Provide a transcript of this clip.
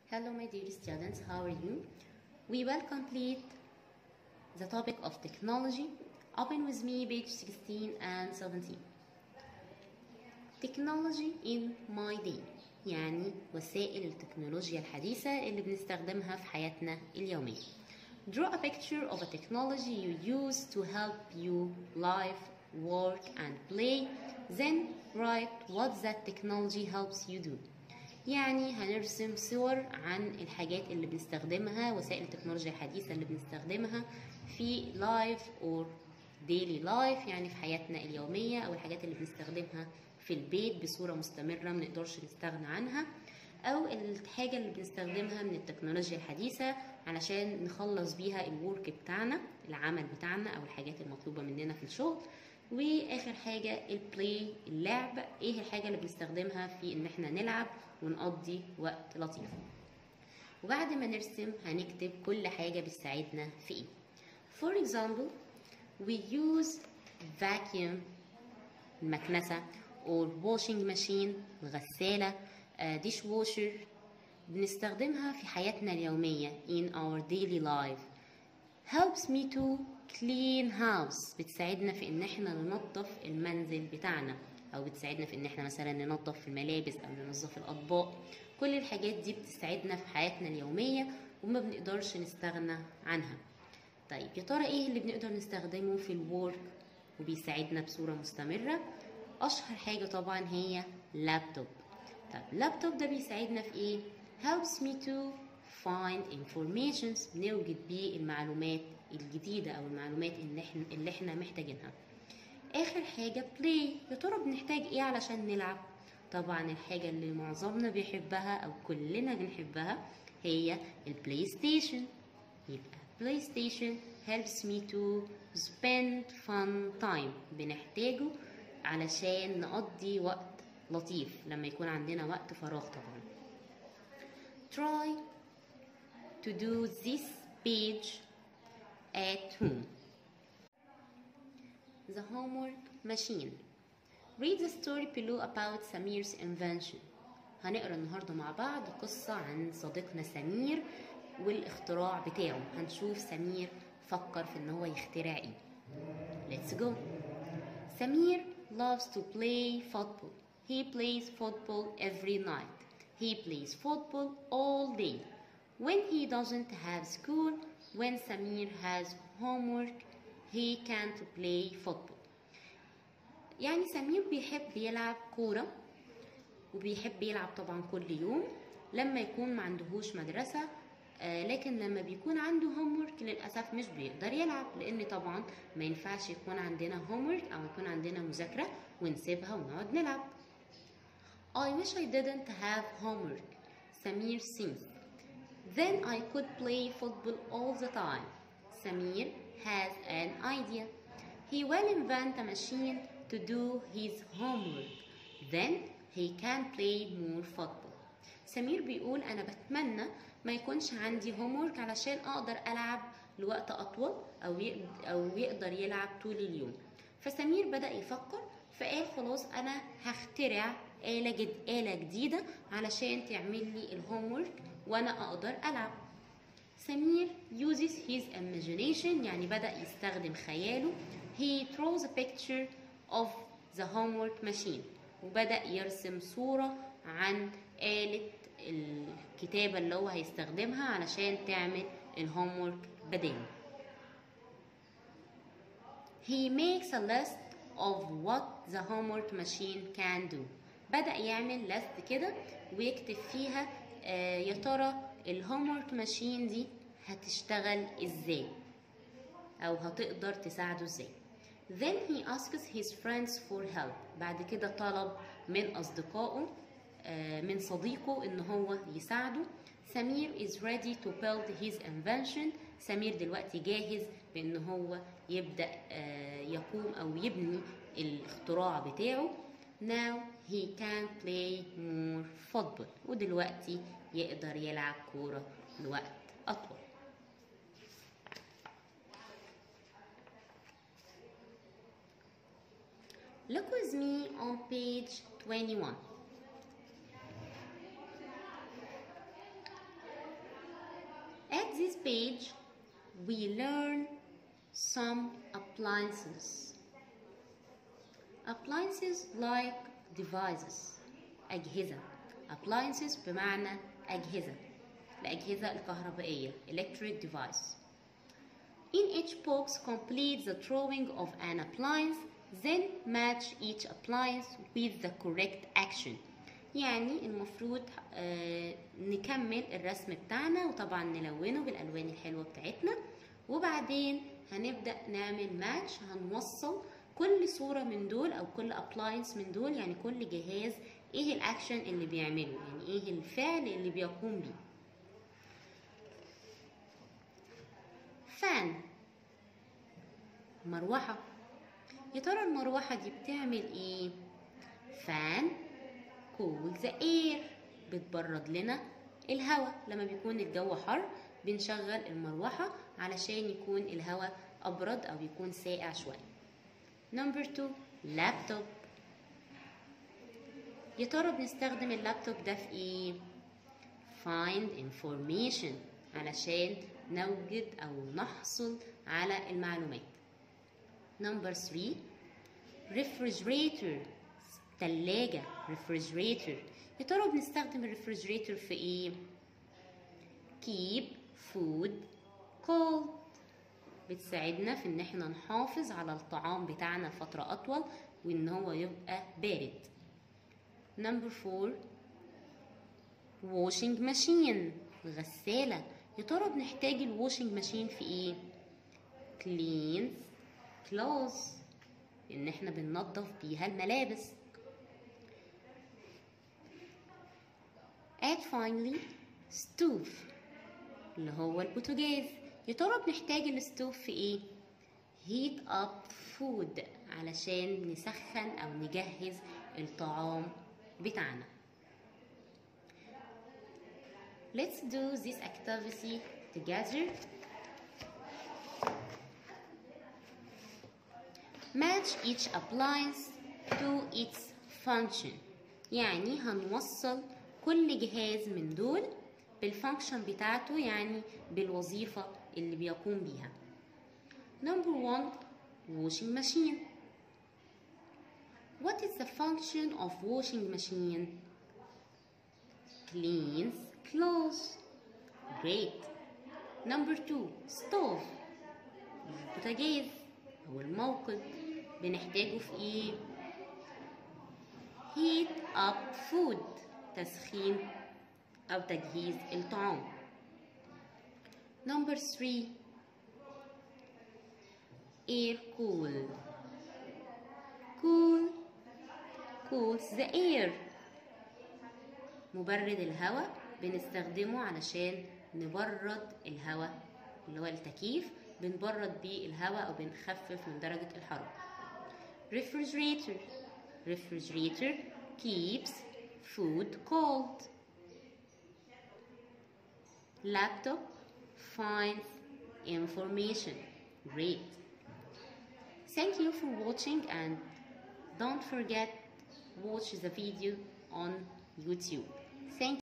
Hello, my dear students, how are you? We will complete the topic of technology. Open with me page 16 and 17. Technology in my day يعني وسائل التكنولوجيا الحديثة اللي بنستخدمها في حياتنا اليومية. Draw a picture of a technology you use to help you live, work and play. Then write what that technology helps you do. يعني هنرسم صور عن الحاجات اللي بنستخدمها وسائل التكنولوجيا الحديثة اللي بنستخدمها في لايف or daily life يعني في حياتنا اليومية أو الحاجات اللي بنستخدمها في البيت بصورة مستمرة منقدرش نستغنى عنها أو الحاجة اللي بنستخدمها من التكنولوجيا الحديثة علشان نخلص بيها الورك بتاعنا العمل بتاعنا أو الحاجات المطلوبة مننا في الشغل واخر حاجه البلاي اللعب ايه الحاجه اللي بنستخدمها في ان احنا نلعب ونقضي وقت لطيف وبعد ما نرسم هنكتب كل حاجه بتساعدنا في ايه for example we use vacuum المكنسه or washing machine الغساله uh, dishwasher بنستخدمها في حياتنا اليوميه in our daily life helps me to clean house بتساعدنا في ان احنا ننظف المنزل بتاعنا او بتساعدنا في ان احنا مثلا ننظف الملابس او ننظف الاطباق كل الحاجات دي بتساعدنا في حياتنا اليوميه وما بنقدرش نستغنى عنها طيب يا ترى ايه اللي بنقدر نستخدمه في الورك وبيساعدنا بصوره مستمره اشهر حاجه طبعا هي لابتوب طب اللابتوب ده بيساعدنا في ايه helps me to find informations بنوجد بيه المعلومات الجديدة أو المعلومات اللي احنا, اللي احنا محتاجينها آخر حاجة بلاي يا ترى بنحتاج ايه علشان نلعب طبعا الحاجة اللي معظمنا بيحبها أو كلنا بنحبها هي البلاي ستيشن يبقى بلاي ستيشن helps me to spend fun time بنحتاجه علشان نقضي وقت لطيف لما يكون عندنا وقت فراغ طبعا try to do this page at home. The homework machine. Read the story below about Samir's invention. هنقرا النهارده مع بعض قصة عن صديقنا سمير والاختراع بتاعه هنشوف سمير فكر في ان هو يخترع ايه Let's go سمير loves to play football He plays football every night He plays football all day When he doesn't have school when Samir has homework he can't play football يعني سمير بيحب يلعب كورة وبيحب يلعب طبعا كل يوم لما يكون ما عندهوش مدرسة آه لكن لما بيكون عنده homework للأسف مش بيقدر يلعب لأن طبعا ما ينفعش يكون عندنا homework أو يكون عندنا مذاكرة ونسيبها ونقعد نلعب I wish I didn't have homework سمير sings Then I could play football all the time. Samir has an idea. He will invent a machine to do his homework. Then he can play more football. سمير بيقول أنا بتمنى ما يكونش عندي homework علشان أقدر ألعب لوقت أطول أو أو يقدر يلعب طول اليوم. فسمير بدأ يفكر فقال خلاص أنا هخترع آلة جد آلة جديدة علشان تعمل لي الهومورك وانا اقدر العب سمير uses his imagination يعني بدأ يستخدم خياله he draws a picture of the homework machine وبدأ يرسم صورة عن آلة الكتابة اللي هو هيستخدمها علشان تعمل الهومورك بداله he makes a list of what the homework machine can do بدأ يعمل لست كده ويكتب فيها آه يا ترى الهومورك ماشين دي هتشتغل ازاي او هتقدر تساعده ازاي then he asks his friends for help بعد كده طلب من اصدقائه آه من صديقه ان هو يساعده سمير is ready to build his invention سمير دلوقتي جاهز بان هو يبدا آه يقوم او يبني الاختراع بتاعه now he can play more football ودلوقتي يقدر يلعب كورة لوقت أطول Look with me on page 21 this page we learn some appliances appliances like devices أجهزة appliances بمعنى أجهزة الأجهزة الكهربائية electric device In each box complete the drawing of an appliance then match each appliance with the correct action يعني المفروض آه نكمل الرسم بتاعنا وطبعا نلونه بالالوان الحلوه بتاعتنا وبعدين هنبدا نعمل ماتش هنوصل كل صوره من دول او كل ابلاينس من دول يعني كل جهاز ايه الاكشن اللي بيعمله يعني ايه الفعل اللي بيقوم بيه فان مروحه يا ترى المروحه دي بتعمل ايه فان cool the air بتبرد لنا الهواء لما بيكون الجو حر بنشغل المروحة علشان يكون الهواء أبرد أو يكون ساقع شوية نمبر 2 لابتوب يا ترى بنستخدم اللابتوب ده في ايه find information علشان نوجد أو نحصل على المعلومات نمبر 3 refrigerator تلاجة refrigerator يا ترى بنستخدم الريفرجريتور في ايه keep food cold بتساعدنا في ان احنا نحافظ على الطعام بتاعنا فترة اطول وان هو يبقى بارد نمبر فور washing machine غسالة يا ترى بنحتاج الواشنج ماشين في ايه cleans clothes ان احنا بننظف بيها الملابس add finally stove اللي هو البوتاجاز يا ترى بنحتاج الستوف في ايه heat up food علشان نسخن او نجهز الطعام بتاعنا let's do this activity together match each appliance to its function يعني هنوصل كل جهاز من دول بالفانكشن بتاعته يعني بالوظيفة اللي بيقوم بيها number one washing machine what is the function of washing machine cleans clothes great number two stove البوتاجاز أو الموقد بنحتاجه في ايه heat up food تسخين أو تجهيز الطعام number three air cool cool cools the air مبرد الهواء بنستخدمه علشان نبرد الهواء اللي هو التكييف بنبرد بيه الهواء أو بنخفف من درجة الحرارة refrigerator refrigerator keeps food cold laptop finds information great thank you for watching and don't forget watch the video on youtube thank